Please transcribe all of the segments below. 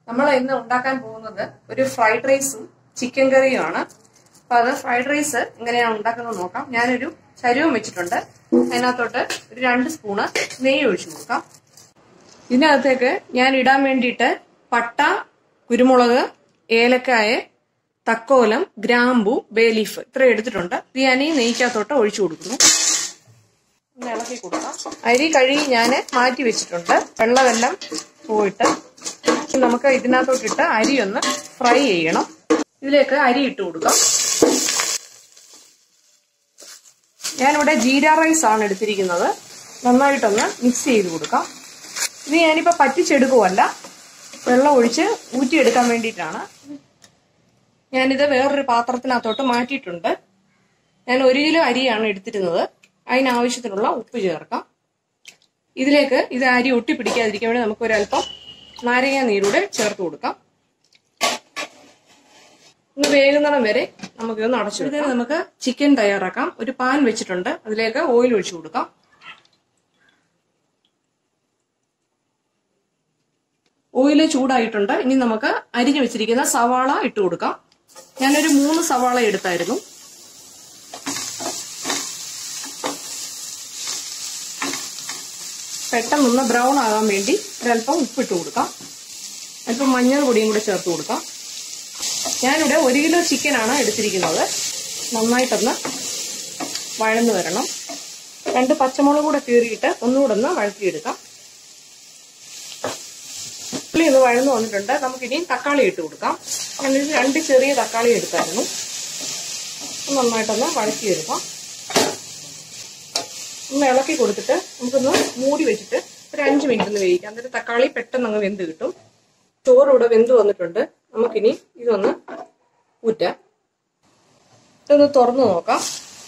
നമ്മൾ ഇന്ന് ഉണ്ടാക്കാൻ പോകുന്നത് ഒരു ഫ്രൈഡ് റൈസും ചിക്കൻ കറിയുമാണ് അപ്പൊ അത് ഫ്രൈഡ് റൈസ് എങ്ങനെയാണ് ഉണ്ടാക്കുന്നത് നോക്കാം ഞാനൊരു ചരുവം വെച്ചിട്ടുണ്ട് അതിനകത്തോട്ട് ഒരു രണ്ട് സ്പൂണ് നെയ്യ് ഒഴിച്ചു കൊടുക്കാം ഇതിനകത്തേക്ക് ഞാൻ ഇടാൻ വേണ്ടിയിട്ട് പട്ട കുരുമുളക് ഏലക്കായ തക്കോലം ഗ്രാമ്പു ബേലീഫ് ഇത്ര എടുത്തിട്ടുണ്ട് ഇത് ഞാൻ ഈ നെയ്ക്കകത്തോട്ട് ഒഴിച്ചു കൊടുക്കുന്നു ഒന്ന് ഇളക്കി കൊടുക്കാം അരി കഴുകി ഞാൻ മാറ്റി വെച്ചിട്ടുണ്ട് വെള്ളമെല്ലാം പോയിട്ട് നമുക്ക് ഇതിനകത്തോട്ടിട്ട് അരി ഒന്ന് ഫ്രൈ ചെയ്യണം ഇതിലേക്ക് അരി ഇട്ട് കൊടുക്കാം ഞാനിവിടെ ജീര റൈസ് ആണ് എടുത്തിരിക്കുന്നത് നന്നായിട്ടൊന്ന് മിക്സ് ചെയ്ത് കൊടുക്കാം ഇത് ഞാനിപ്പോൾ പറ്റിച്ചെടുക്കുമല്ല വെള്ളം ഒഴിച്ച് ഊറ്റിയെടുക്കാൻ വേണ്ടിയിട്ടാണ് ഞാനിത് വേറൊരു പാത്രത്തിനകത്തോട്ട് മാറ്റിയിട്ടുണ്ട് ഞാൻ ഒരു കിലോ അരിയാണ് എടുത്തിരുന്നത് അതിനാവശ്യത്തിനുള്ള ഉപ്പ് ചേർക്കാം ഇതിലേക്ക് ഇത് അരി ഒട്ടിപ്പിടിക്കാതിരിക്കാൻ വേണ്ടി നമുക്ക് ഒരല്പം നാരങ്ങ നീരൂടെ ചേർത്ത് കൊടുക്കാം ഒന്ന് വേകുന്നിടം വരെ നമുക്ക് ഇതൊന്ന് അടച്ചു ഇതിന് നമുക്ക് ചിക്കൻ തയ്യാറാക്കാം ഒരു പാൻ വെച്ചിട്ടുണ്ട് അതിലേക്ക് ഓയിൽ ഒഴിച്ചു കൊടുക്കാം ഓയില് ചൂടായിട്ടുണ്ട് ഇനി നമുക്ക് അരിഞ്ഞു വെച്ചിരിക്കുന്ന സവാള ഇട്ട് കൊടുക്കാം ഞാനൊരു മൂന്ന് സവാള എടുത്തായിരുന്നു പെട്ടെന്നൊന്ന് ബ്രൗൺ ആകാൻ വേണ്ടി ഒരല്പം ഉപ്പിട്ട് കൊടുക്കാം അല്പം മഞ്ഞൾ പൊടിയും കൂടെ ചേർത്ത് കൊടുക്കാം ഞാനിവിടെ ഒരു കിലോ ചിക്കനാണ് എടുത്തിരിക്കുന്നത് നന്നായിട്ടൊന്ന് വഴന്നു വരണം രണ്ട് പച്ചമുളക് കൂടെ കീറിയിട്ട് ഒന്നുകൂടെ ഒന്ന് വഴറ്റിയെടുക്കാം ഉള്ളി ഒന്ന് വഴന്നു വന്നിട്ടുണ്ട് നമുക്കിനി തക്കാളി ഇട്ട് കൊടുക്കാം ഞാനൊരു രണ്ട് ചെറിയ തക്കാളി എടുത്തായിരുന്നു നന്നായിട്ടൊന്ന് വഴറ്റിയെടുക്കാം ഒന്ന് ഇളക്കി കൊടുത്തിട്ട് നമുക്കൊന്ന് മൂടി വെച്ചിട്ട് ഒരു അഞ്ച് മിനിറ്റ് ഒന്ന് വേവിക്കാം എന്നിട്ട് തക്കാളി പെട്ടെന്ന് അങ്ങ് വെന്ത് കിട്ടും ചോറ് ഇവിടെ വെന്ത് വന്നിട്ടുണ്ട് നമുക്കിനി ഇതൊന്ന് ഊറ്റാം ഇതൊന്ന് തുറന്നു നോക്കാം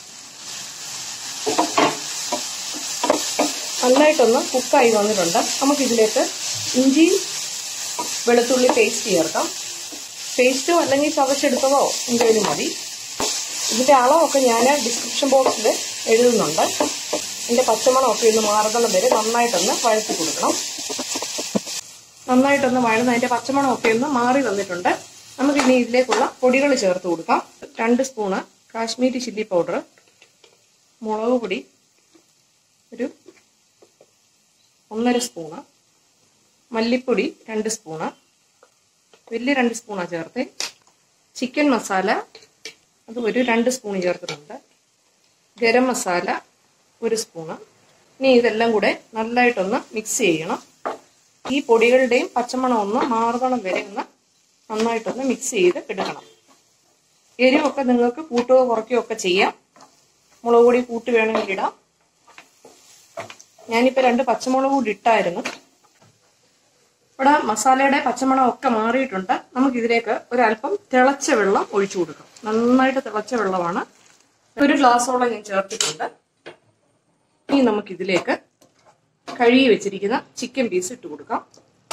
നന്നായിട്ടൊന്ന് കുക്കായി വന്നിട്ടുണ്ട് നമുക്കിതിലേക്ക് ഇഞ്ചി വെളുത്തുള്ളി പേസ്റ്റ് ചേർക്കാം പേസ്റ്റോ അല്ലെങ്കിൽ ചവച്ചെടുത്തതോ എന്തെങ്കിലും മതി ഇതിന്റെ അളവൊക്കെ ഞാൻ ഡിസ്ക്രിപ്ഷൻ ബോക്സിൽ എഴുതുന്നുണ്ട് ഇതിന്റെ പച്ചമണമൊക്കെ ഒന്ന് മാറുന്നിടം വരെ നന്നായിട്ടൊന്ന് വഴറ്റി കൊടുക്കണം നന്നായിട്ടൊന്ന് വഴന്ന് അതിന്റെ പച്ചമണമൊക്കെ ഒന്ന് മാറി വന്നിട്ടുണ്ട് നമുക്ക് ഇനി ഇതിലേക്കുള്ള പൊടികൾ ചേർത്ത് കൊടുക്കാം രണ്ട് സ്പൂണ് കാശ്മീരി ചില്ലി പൗഡർ മുളക് പൊടി ഒരു ഒന്നര സ്പൂണ് മല്ലിപ്പൊടി രണ്ട് സ്പൂണ് വലിയ രണ്ട് സ്പൂണാണ് ചേർത്ത് ചിക്കൻ മസാല അത് ഒരു രണ്ട് സ്പൂൺ ചേർത്തിട്ടുണ്ട് ഗരം മസാല ഒരു സ്പൂണ് ഇനി ഇതെല്ലാം കൂടെ നല്ലതായിട്ടൊന്ന് മിക്സ് ചെയ്യണം ഈ പൊടികളുടെയും പച്ചമണം ഒന്ന് മാറുകണം വരെ ഒന്ന് നന്നായിട്ടൊന്ന് മിക്സ് ചെയ്ത് എടുക്കണം എരിവൊക്കെ നിങ്ങൾക്ക് കൂട്ടുകയോ കുറയ്ക്കുകയോ ഒക്കെ ചെയ്യാം മുളക് പൊടി കൂട്ട് വേണമെങ്കിൽ ഇടാം ഞാനിപ്പോൾ രണ്ട് പച്ചമുളക് കൂടി ഇട്ടായിരുന്നു ഇവിടെ മസാലയുടെ പച്ചമണം ഒക്കെ മാറിയിട്ടുണ്ട് നമുക്ക് ഇതിലേക്ക് ഒരല്പം തിളച്ച വെള്ളം ഒഴിച്ചു കൊടുക്കാം നന്നായിട്ട് തിളച്ച വെള്ളമാണ് ഒരു ഗ്ലാസോളം ഞാൻ ചേർത്തിട്ടുണ്ട് ഇനി നമുക്ക് ഇതിലേക്ക് കഴുകി വെച്ചിരിക്കുന്ന ചിക്കൻ പീസ് ഇട്ട് കൊടുക്കാം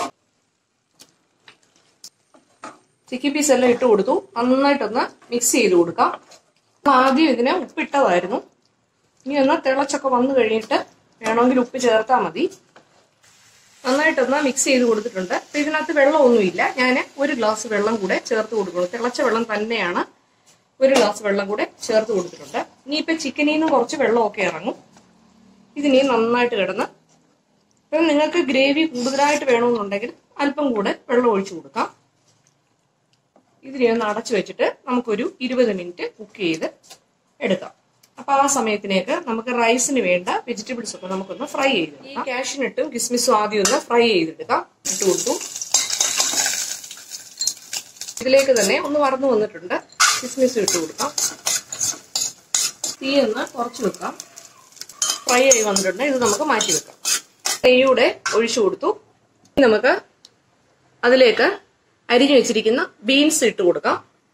ചിക്കൻ പീസ് എല്ലാം ഇട്ട് കൊടുത്തു നന്നായിട്ടൊന്ന് മിക്സ് ചെയ്ത് കൊടുക്കാം ആദ്യം ഇതിന് ഉപ്പിട്ടതായിരുന്നു ഇനി ഒന്ന് തിളച്ചൊക്കെ വന്നു കഴിഞ്ഞിട്ട് വേണമെങ്കിൽ ഉപ്പ് ചേർത്താൽ മതി നന്നായിട്ടൊന്ന് മിക്സ് ചെയ്ത് കൊടുത്തിട്ടുണ്ട് അപ്പൊ ഇതിനകത്ത് വെള്ളമൊന്നുമില്ല ഞാൻ ഒരു ഗ്ലാസ് വെള്ളം കൂടെ ചേർത്ത് കൊടുക്കുന്നു തിളച്ച വെള്ളം തന്നെയാണ് ഒരു ഗ്ലാസ് വെള്ളം കൂടെ ചേർത്ത് കൊടുത്തിട്ടുണ്ട് ഇനിയിപ്പോൾ ചിക്കനിൽ നിന്ന് കുറച്ച് വെള്ളമൊക്കെ ഇറങ്ങും ഇതിനി നന്നായിട്ട് കിടന്ന് ഇപ്പം നിങ്ങൾക്ക് ഗ്രേവി കൂടുതലായിട്ട് വേണമെന്നുണ്ടെങ്കിൽ അല്പം കൂടെ വെള്ളം ഒഴിച്ചു കൊടുക്കാം ഇതിനെ ഒന്ന് അടച്ചു വെച്ചിട്ട് നമുക്കൊരു ഇരുപത് മിനിറ്റ് കുക്ക് ചെയ്ത് എടുക്കാം അപ്പൊ ആ സമയത്തിനേക്ക് നമുക്ക് റൈസിന് വേണ്ട വെജിറ്റബിൾസ് ഒക്കെ നമുക്കൊന്ന് ഫ്രൈ ചെയ്ത് ഈ കാഷ്യൂനട്ടും കിസ്മിസും ആദ്യം ഒന്ന് ഫ്രൈ ചെയ്തെടുക്കാം ഇട്ട് കൊടുത്തു ഇതിലേക്ക് തന്നെ ഒന്ന് വറന്നു വന്നിട്ടുണ്ട് കിസ്മിസും ഇട്ട് കൊടുക്കാം തീ ഒന്ന് കുറച്ച് വെക്കാം ഫ്രൈ ആയി വന്നിട്ടുണ്ട് ഇത് നമുക്ക് മാറ്റി വെക്കാം നെയ്യൂടെ ഒഴിച്ചു കൊടുത്തു നമുക്ക് അതിലേക്ക് അരിഞ്ഞു വെച്ചിരിക്കുന്ന ബീൻസ് ഇട്ട് കൊടുക്കാം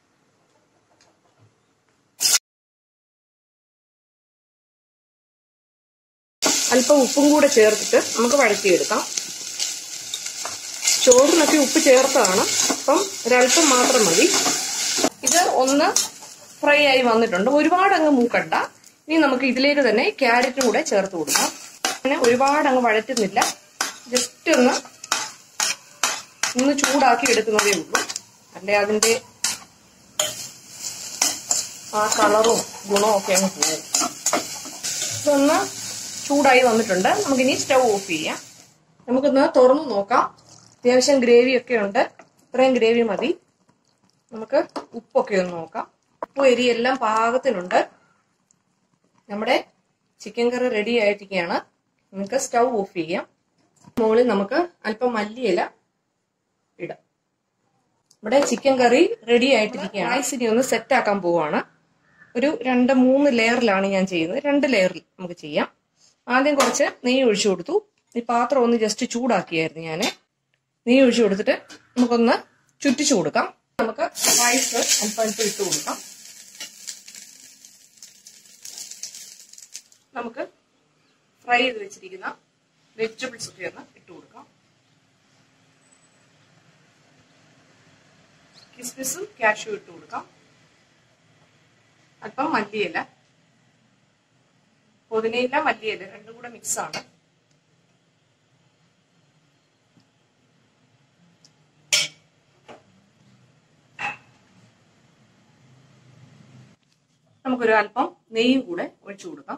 അല്പം ഉപ്പും കൂടെ ചേർത്തിട്ട് നമുക്ക് വഴറ്റിയെടുക്കാം ചോറിനൊക്കെ ഉപ്പ് ചേർത്താണ് അപ്പം ഒരല്പം മാത്രം മതി ഇത് ഒന്ന് ഫ്രൈ ആയി വന്നിട്ടുണ്ട് ഒരുപാട് അങ്ങ് മൂക്കണ്ട ഇനി നമുക്ക് ഇതിലേക്ക് തന്നെ ക്യാരറ്റും കൂടെ ചേർത്ത് കൊടുക്കാം അങ്ങനെ ഒരുപാട് അങ്ങ് വഴറ്റുന്നില്ല ജസ്റ്റ് ഒന്ന് ഒന്ന് ചൂടാക്കി എടുക്കുന്നതേ ഉള്ളൂ അല്ലെ അതിന്റെ ആ കളറും ഗുണവും ഒക്കെ അങ്ങ് പോകും ഇതൊന്ന് ചൂടായി വന്നിട്ടുണ്ട് നമുക്കിനി സ്റ്റൗ ഓഫ് ചെയ്യാം നമുക്കൊന്ന് തുറന്നു നോക്കാം അത്യാവശ്യം ഗ്രേവി ഒക്കെ ഉണ്ട് ഇത്രയും ഗ്രേവി മതി നമുക്ക് ഉപ്പൊക്കെ ഒന്ന് നോക്കാം ഉപ്പും എരി എല്ലാം പാകത്തിനുണ്ട് നമ്മുടെ ചിക്കൻ കറി റെഡി ആയിട്ടിരിക്കുകയാണ് നമുക്ക് സ്റ്റൗ ഓഫ് ചെയ്യാം മുകളിൽ നമുക്ക് അല്പം മല്ലിയില ഇടാം ഇവിടെ ചിക്കൻ കറി റെഡി ആയിട്ടിരിക്കുകയാണ് റൈസ് ഇനി ഒന്ന് സെറ്റ് ആക്കാൻ പോവാണ് ഒരു രണ്ട് മൂന്ന് ലെയറിലാണ് ഞാൻ ചെയ്യുന്നത് രണ്ട് ലെയറിൽ നമുക്ക് ചെയ്യാം ആദ്യം കുറച്ച് നെയ്യ് ഒഴിച്ചു കൊടുത്തു ഈ പാത്രം ഒന്ന് ജസ്റ്റ് ചൂടാക്കിയായിരുന്നു ഞാൻ നെയ്യ് ഒഴിച്ചു കൊടുത്തിട്ട് നമുക്കൊന്ന് ചുറ്റിച്ചു കൊടുക്കാം നമുക്ക് റൈസ് അല്പം അല്പം ഇട്ട് കൊടുക്കാം നമുക്ക് ഫ്രൈ ചെയ്ത് വെച്ചിരിക്കുന്ന വെജിറ്റബിൾസ് ഒക്കെ ഒന്ന് ഇട്ട് കൊടുക്കാം കിസ്മിസും കാഷ്യൂ ഇട്ട് കൊടുക്കാം അല്പം മല്ലിയില പുതിനയില മല്ലിയില രണ്ടും കൂടെ മിക്സ് ആണ് നമുക്കൊരു അല്പം നെയ്യും കൂടെ ഒഴിച്ചു കൊടുക്കാം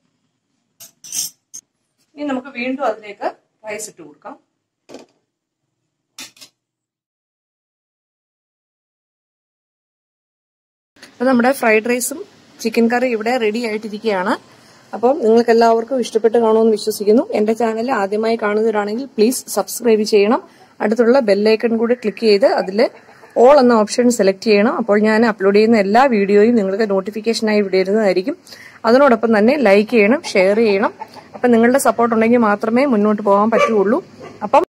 ഇനി നമുക്ക് വീണ്ടും അതിലേക്ക് റൈസ് ഇട്ട് കൊടുക്കാം അപ്പം നമ്മുടെ ഫ്രൈഡ് റൈസും ചിക്കൻ കറി ഇവിടെ റെഡി ആയിട്ടിരിക്കുകയാണ് അപ്പം നിങ്ങൾക്ക് എല്ലാവർക്കും ഇഷ്ടപ്പെട്ട് കാണുമെന്ന് വിശ്വസിക്കുന്നു എന്റെ ചാനൽ ആദ്യമായി കാണുന്നവരാണെങ്കിൽ പ്ലീസ് സബ്സ്ക്രൈബ് ചെയ്യണം അടുത്തുള്ള ബെല്ലൈക്കൺ കൂടി ക്ലിക്ക് ചെയ്ത് അതിൽ ഓൾ എന്ന ഓപ്ഷൻ സെലക്ട് ചെയ്യണം അപ്പോൾ ഞാൻ അപ്ലോഡ് ചെയ്യുന്ന എല്ലാ വീഡിയോയും നിങ്ങൾക്ക് നോട്ടിഫിക്കേഷനായി വിടുന്നതായിരിക്കും അതിനോടൊപ്പം തന്നെ ലൈക്ക് ചെയ്യണം ഷെയർ ചെയ്യണം അപ്പം നിങ്ങളുടെ സപ്പോർട്ട് ഉണ്ടെങ്കിൽ മാത്രമേ മുന്നോട്ട് പോകാൻ പറ്റുള്ളൂ അപ്പം